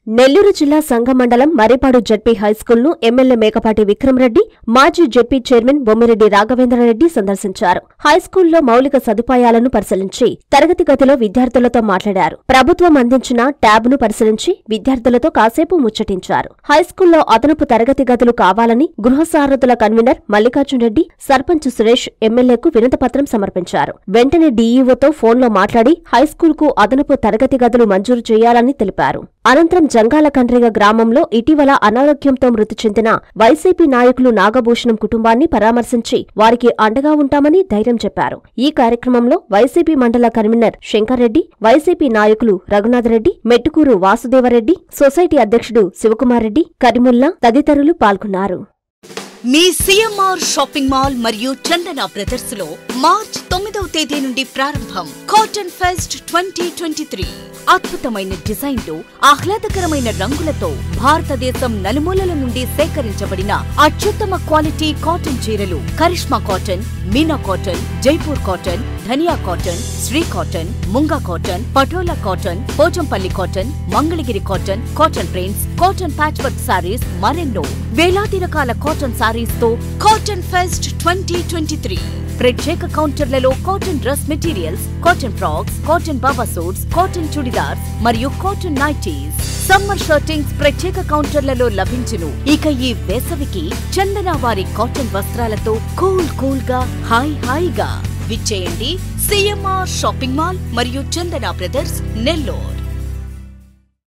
నెల్లూరు జిల్లా సంఘమండలం Marripadu ZP హైస్కూల్ను MLA Mekapati Vikram Reddy మాజీ ZP chairman Bommireddy Raghavendra Reddy సందర్శించారు హైస్కూల్లో మౌలిక సదుపాయాలను పరిశీలించి తరగతి గదిలో విద్యార్థులతో మాట్లాడారు ప్రభుత్వం అందించిన ట్యాబ్ను పరిశీలించి విద్యార్థులతో కాసేపు ముచ్చటించారు హైస్కూల్లో అదనపు తరగతి గదులు కావాలని గృహ సారథుల కన్వీనర్ మల్లికార్జున్ రెడ్డి సర్పంచ్ సురేష్ ఎమ్మెల్యేకు వినతిపత్రం సమర్పించారు వెంటనే డీఈఓతో ఫోన్లో మాట్లాడి హైస్కూల్కు అదనపు తరగతి గదులు మంజూరు చేయాలని తెలిపారు అనంతరం జంగాల కండ్రిగ గ్రామంలో ఇటీవల అనారోగ్యంతో మృతి చెందిన వైసీపీ నాయకులు నాగభూషణం కుటుంబాన్ని పరామర్శించి వారికి అండగా ఉంటామని ధైర్యం చెప్పారు ఈ కార్యక్రమంలో వైసీపీ మండల కన్వీనర్ శంకర్రెడ్డి వైసీపీ నాయకులు రఘునాథరెడ్డి మెట్టుకూరు వాసుదేవరెడ్డి సొసైటీ అధ్యక్షుడు శివకుమార్రెడ్డి కరిముల్లా తదితరులు పాల్గొన్నారు మీ సిఎంఆర్ షాపింగ్ మాల్ మరియు చందన బ్రదర్స్ లో మార్చ్ తొమ్మిదవ తేదీ నుండి ప్రారంభం cotton fest twenty twenty three అద్భుతమైన డిజైన్లు ఆహ్లాదకరమైన రంగులతో భారతదేశం నలుమూలల నుండి సేకరించబడిన అత్యుత్తమ క్వాలిటీ కాటన్ చీరలు Karishma cotton Meena cotton Jaipur cotton Dhaniya cotton Shri cotton Munga cotton Patola cotton Pochampally cotton Mangalagiri cotton cotton prints cotton patch work sarees మరెన్నో వేలాది రకాల కాటన్ సారీస్ తో cotton fest twenty twenty three ప్రత్యేక కౌంటర్లలో cotton dress materials cotton frocks cotton baba suits cotton churidars మరియు కాటన్ నైటీస్ సమ్మర్ షర్టింగ్స్ ప్రత్యేక కౌంటర్లలో లభించును ఇక ఈ వేసవికి చందన వారి కాటన్ వస్త్రాలతో కూల్ కూల్ గా హాయ్ హాయిగా విచ్చేయండి సిఎంఆర్ షాపింగ్ మాల్ మరియు చందన బ్రదర్స్ నెల్లూరు